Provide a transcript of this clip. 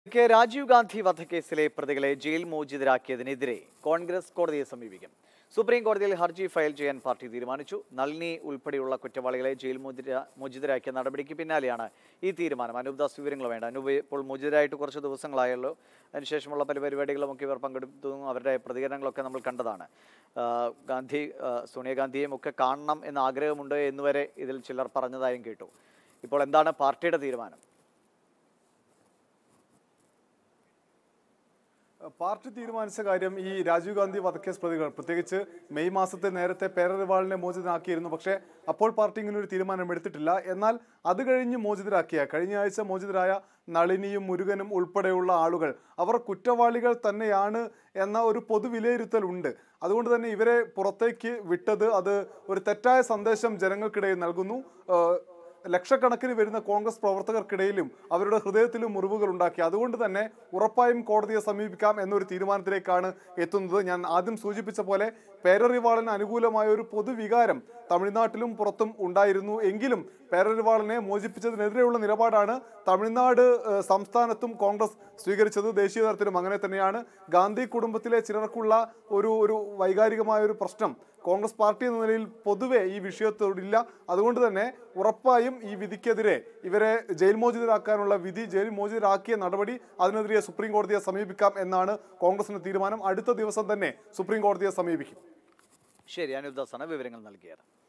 K Rajeev Gandhi വധക്കേസിലെ പ്രതികളെ jail മോചിതരാക്കിയതിനെതിരെ Congress കോടതിയെ സമീപിക്കും സുപ്രീം കോടതിയിൽ ഹർജി ഫയൽ ചെയ്യാൻ പാർട്ടി തീരുമാനിച്ചു നളിനി ഉൾപ്പെടെയുള്ള കുറ്റവാളികളെ ജയിൽ മോചിത മോചിതരാക്കിയ നടപടിക്ക് പിന്നാലെയാണ് ഈ തീരുമാനം അനൂപ് ദാസ് വിവരങ്ങൾ വേണ്ട അനൂപ് ഇപ്പോൾ മോചിതരായിട്ട് കുറച്ച് ദിവസങ്ങളായല്ലോ അതിനുശേഷമുള്ള പല പരിപാടികളുമൊക്കെ ഇവർ പങ്കെടുത്തു അവരുടെ പ്രതികരണങ്ങളൊക്കെ നമ്മൾ കണ്ടതാണ് ആ, ഗാന്ധി ആ, സോണിയാഗാന്ധിയെയും ഒക്കെ കാണണം എന്ന ആഗ്രഹമുണ്ട് എന്നുവരെ ഇതിൽ ചിലർ പറഞ്ഞതായും കേട്ടു ഇപ്പോൾ എന്താണ് പാർട്ടിയുടെ തീരുമാനം പാർട്ടി തീരുമാനിച്ച കാര്യം ഈ രാജീവ് ഗാന്ധി വധക്കേസ് പ്രതികൾ പ്രത്യേകിച്ച് മെയ് മാസത്തെ നേരത്തെ പേരറിവാളിനെ മോചിതനാക്കിയിരുന്നു പക്ഷേ അപ്പോൾ പാർട്ടി ഇങ്ങനെ ഒരു തീരുമാനം എടുത്തിട്ടില്ല എന്നാൽ അത് കഴിഞ്ഞ് മോചിതരാക്കിയ കഴിഞ്ഞ ആഴ്ച മോചിതരായ നളിനിയും മുരുകനും ഉൾപ്പെടെയുള്ള ആളുകൾ അവർ കുറ്റവാളികൾ തന്നെയാണ് എന്ന ഒരു പൊതു വിലയിരുത്തൽ ഉണ്ട് അതുകൊണ്ട് തന്നെ ഇവരെ പുറത്തേക്ക് വിട്ടത് അത് ഒരു തെറ്റായ സന്ദേശം ജനങ്ങൾക്കിടയിൽ നൽകുന്നു ഏഹ് ലക്ഷക്കണക്കിന് വരുന്ന കോൺഗ്രസ് പ്രവർത്തകർക്കിടയിലും അവരുടെ ഹൃദയത്തിലും മുറിവുകൾ ഉണ്ടാക്കി അതുകൊണ്ട് തന്നെ ഉറപ്പായും കോടതിയെ സമീപിക്കാം എന്നൊരു തീരുമാനത്തിലേക്കാണ് എത്തുന്നത് ഞാൻ ആദ്യം സൂചിപ്പിച്ച പോലെ പേരറിവാളന് അനുകൂലമായ ഒരു പൊതുവികാരം തമിഴ്നാട്ടിലും പുറത്തും ഉണ്ടായിരുന്നു എങ്കിലും പേരറിവാളനെ മോചിപ്പിച്ചതിനെതിരെയുള്ള നിലപാടാണ് തമിഴ്നാട് ഏഹ്, സംസ്ഥാനത്തും കോൺഗ്രസ് സ്വീകരിച്ചത് ദേശീയ തലത്തിലും അങ്ങനെ തന്നെയാണ് ഗാന്ധി കുടുംബത്തിലെ ചിലർക്കുള്ള ഒരു ഒരു വൈകാരികമായ ഒരു പ്രശ്നം കോൺഗ്രസ് പാർട്ടി എന്ന നിലയിൽ പൊതുവെ ഈ വിഷയത്തോടില്ല അതുകൊണ്ട് തന്നെ ഉറപ്പായും ഈ വിധിക്കെതിരെ ഇവരെ ജയിൽ മോചിതരാക്കാനുള്ള വിധി ജയിൽ മോചിതരാക്കിയ നടപടി അതിനെതിരെ സുപ്രീം കോടതിയെ സമീപിക്കാം എന്നാണ് കോൺഗ്രസിന്റെ തീരുമാനം അടുത്ത ദിവസം തന്നെ സുപ്രീം കോടതിയെ സമീപിക്കും ശരി അനൂപ് ദാസാണ് വിവരങ്ങൾ നൽകിയത്